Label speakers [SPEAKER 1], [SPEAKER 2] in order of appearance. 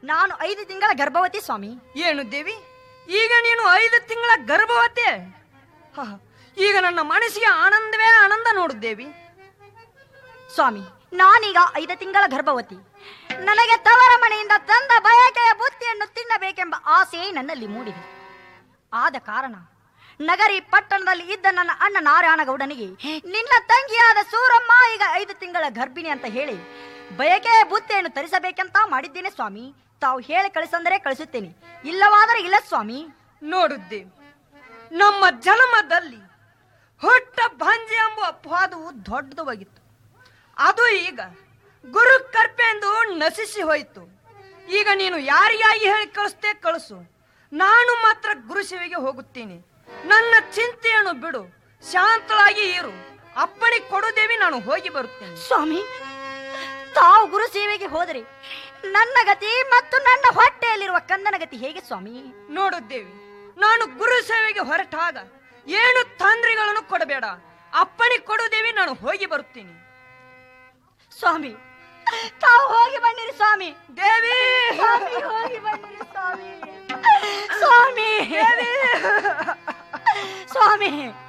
[SPEAKER 1] ನಾನು ಐದು ತಿಂಗಳ ಗರ್ಭವತಿ ಸ್ವಾಮಿ
[SPEAKER 2] ಏನು ದೇವಿ ಈಗ ನೀನು ಐದು ತಿಂಗಳ ಗರ್ಭವತಿ ಹ, ಈಗ ನನ್ನ ಮನಸ್ಸಿಗೆ ಆನಂದವೇ ಆನಂದ ನೋಡು ದೇವಿ
[SPEAKER 1] ಸ್ವಾಮಿ ನಾನೀಗ ಐದು ತಿಂಗಳ ಗರ್ಭವತಿ ನನಗೆ ತವರ ಮನೆಯಿಂದ ತಂದ ಬಯಕೆಯ ಬುತ್ತಿಯನ್ನು ತಿನ್ನಬೇಕೆಂಬ ಆಸೆ ನನ್ನಲ್ಲಿ ಮೂಡಿದೆ ಆದ ಕಾರಣ ನಗರಿ ಪಟ್ಟಣದಲ್ಲಿ ಇದ್ದ ನನ್ನ ಅಣ್ಣ ನಾರಾಯಣಗೌಡನಿಗೆ ನಿನ್ನ ತಂಗಿಯಾದ ಸೂರಮ್ಮ ಈಗ ಐದು ತಿಂಗಳ ಗರ್ಭಿಣಿ ಅಂತ ಹೇಳಿ ಬಯಕೆಯ ಬುತ್ತಿಯನ್ನು ತರಿಸಬೇಕಂತ ಮಾಡಿದ್ದೇನೆ ಸ್ವಾಮಿ ತಾವು ಹೇಳಿ ಕಳಿಸಂದರೆ ಕಳಿಸುತ್ತೇನೆ ಇಲ್ಲವಾದರೆ ಇಲ್ಲ ಸ್ವಾಮಿ
[SPEAKER 2] ನೋಡು ದೇವಿ ನಮ್ಮ ಜನ್ಮದಲ್ಲಿ ಹುಟ್ಟ ಭಂಜಿ ಎಂಬ ಅಪವಾದವು ದೊಡ್ಡದಾಗಿತ್ತು ಅದು ಈಗ ಗುರು ಕರ್ಪೆ ಎಂದು ನಶಿಸಿ ಹೋಯಿತು ಈಗ ನೀನು ಯಾರಿಗಾಗಿ ಹೇಳಿ ಕಳಿಸ್ತೇ ಕಳಿಸು ನಾನು ಮಾತ್ರ ಗುರು ಸೇವೆಗೆ ಹೋಗುತ್ತೇನೆ ನನ್ನ ಚಿಂತೆಯನ್ನು ಬಿಡು ಶಾಂತಳಾಗಿ ಇರು ಅಪ್ಪಣೆ ಕೊಡು ದೇವಿ ನಾನು ಹೋಗಿ ಬರುತ್ತೇನೆ
[SPEAKER 1] ಸ್ವಾಮಿ ತಾವು ಗುರು ಸೇವೆಗೆ ಹೋದರೆ ನನ್ನ ಗತಿ ಮತ್ತು ನನ್ನ ಹೊಟ್ಟೆಯಲ್ಲಿರುವ ಕಂದನ ಗತಿ ಹೇಗೆ ಸ್ವಾಮಿ
[SPEAKER 2] ನೋಡು ದೇವಿ ನಾನು ಗುರು ಸೇವೆಗೆ ಹೊರಟಾಗ ಏನು ತೊಂದರೆಗಳನ್ನು ಕೊಡಬೇಡ ಅಪ್ಪಣೆ ಕೊಡು ದೇವಿ ನಾನು ಹೋಗಿ ಬರುತ್ತೇನೆ
[SPEAKER 1] ಸ್ವಾಮಿ ತಾವು ಹೋಗಿ ಬನ್ನಿರಿ ಸ್ವಾಮಿ
[SPEAKER 2] ದೇವಿ
[SPEAKER 1] ಸ್ವಾಮಿ ಹೋಗಿ ಬನ್ನಿರಿ ಸ್ವಾಮಿ ಸ್ವಾಮಿ ಸ್ವಾಮಿ